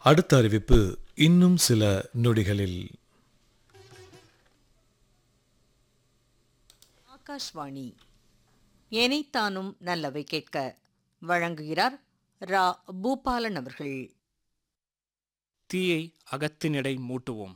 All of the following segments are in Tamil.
அடுத்த அறிவிப்பு இன்னும் சில நொடிகளில் ஆகாஷ்வாணி எனைத்தானும் நல்லவை கேட்க வழங்குகிறார் ரா பூபாலன் அவர்கள் தீயை அகத்தினிடை மூட்டுவோம்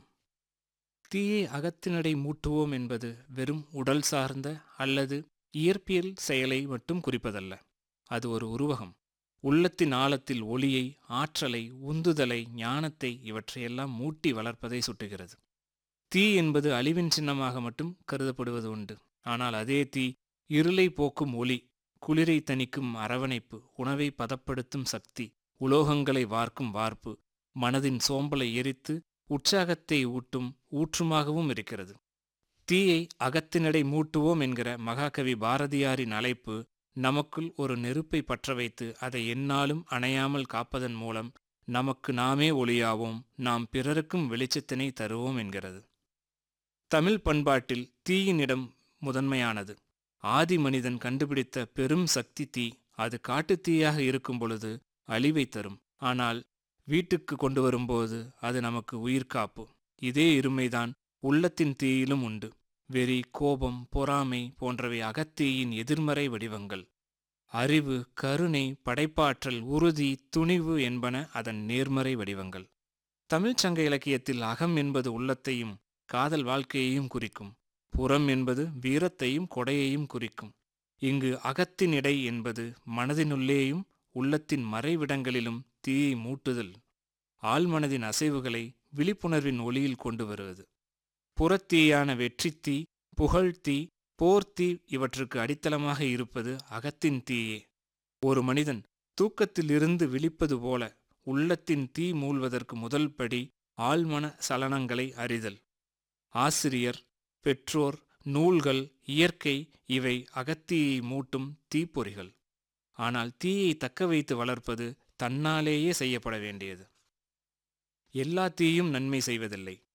தீயை அகத்தினிடை மூட்டுவோம் என்பது வெறும் உடல் சார்ந்த அல்லது இயற்பியல் செயலை மட்டும் குறிப்பதல்ல அது ஒரு உருவகம் உள்ளத்தின் ஆழத்தில் ஒளியை ஆற்றலை உந்துதலை ஞானத்தை இவற்றையெல்லாம் மூட்டி வளர்ப்பதை சுட்டுகிறது தீ என்பது அழிவின் சின்னமாக மட்டும் கருதப்படுவது உண்டு ஆனால் அதே தீ இருளை போக்கும் ஒளி குளிரை தணிக்கும் அரவணைப்பு உணவை பதப்படுத்தும் சக்தி உலோகங்களை வார்க்கும் வார்ப்பு மனதின் சோம்பலை எரித்து உற்சாகத்தை ஊட்டும் ஊற்றுமாகவும் இருக்கிறது தீயை அகத்தினடை மூட்டுவோம் என்கிற மகாகவி பாரதியாரின் அழைப்பு நமக்குள் ஒரு நெருப்பை பற்ற வைத்து அதை எந்நாளும் அணையாமல் காப்பதன் மூலம் நமக்கு நாமே ஒளியாவோம் நாம் பிறருக்கும் வெளிச்சத்தினை தருவோம் என்கிறது தமிழ் பண்பாட்டில் தீயின் இடம் முதன்மையானது ஆதி மனிதன் கண்டுபிடித்த பெரும் சக்தி தீ அது காட்டுத் தீயாக இருக்கும் பொழுது அழிவை தரும் ஆனால் வீட்டுக்கு கொண்டு வரும்போது அது நமக்கு உயிர்காப்பு இதே இருமைதான் உள்ளத்தின் தீயிலும் உண்டு வெறி கோபம் பொறாமை போன்றவை அகத்தீயின் எதிர்மறை வடிவங்கள் அறிவு கருணை படைப்பாற்றல் உறுதி துணிவு என்பன அதன் நேர்மறை வடிவங்கள் தமிழ்ச் சங்க இலக்கியத்தில் அகம் என்பது உள்ளத்தையும் காதல் வாழ்க்கையையும் குறிக்கும் புறம் என்பது வீரத்தையும் கொடையையும் குறிக்கும் இங்கு அகத்தின் இடை என்பது மனதினுள்ளேயும் உள்ளத்தின் மறைவிடங்களிலும் தீயை மூட்டுதல் ஆழ்மனதின் அசைவுகளை விழிப்புணர்வின் ஒளியில் கொண்டு வருவது புறத்தீயான வெற்றித்தீ புகழ்த்தீ போர்த்தீ இவற்றுக்கு அடித்தளமாக இருப்பது அகத்தின் தீயே ஒரு மனிதன் தூக்கத்திலிருந்து விழிப்பது போல உள்ளத்தின் தீ மூழ்வதற்கு முதல் படி ஆழ்மன சலனங்களை அறிதல் ஆசிரியர் பெற்றோர் நூல்கள் இயற்கை இவை அகத்தீயை மூட்டும் தீப்பொறிகள் ஆனால் தீயை தக்க வைத்து வளர்ப்பது தன்னாலேயே செய்யப்பட வேண்டியது எல்லா தீயும் நன்மை செய்வதில்லை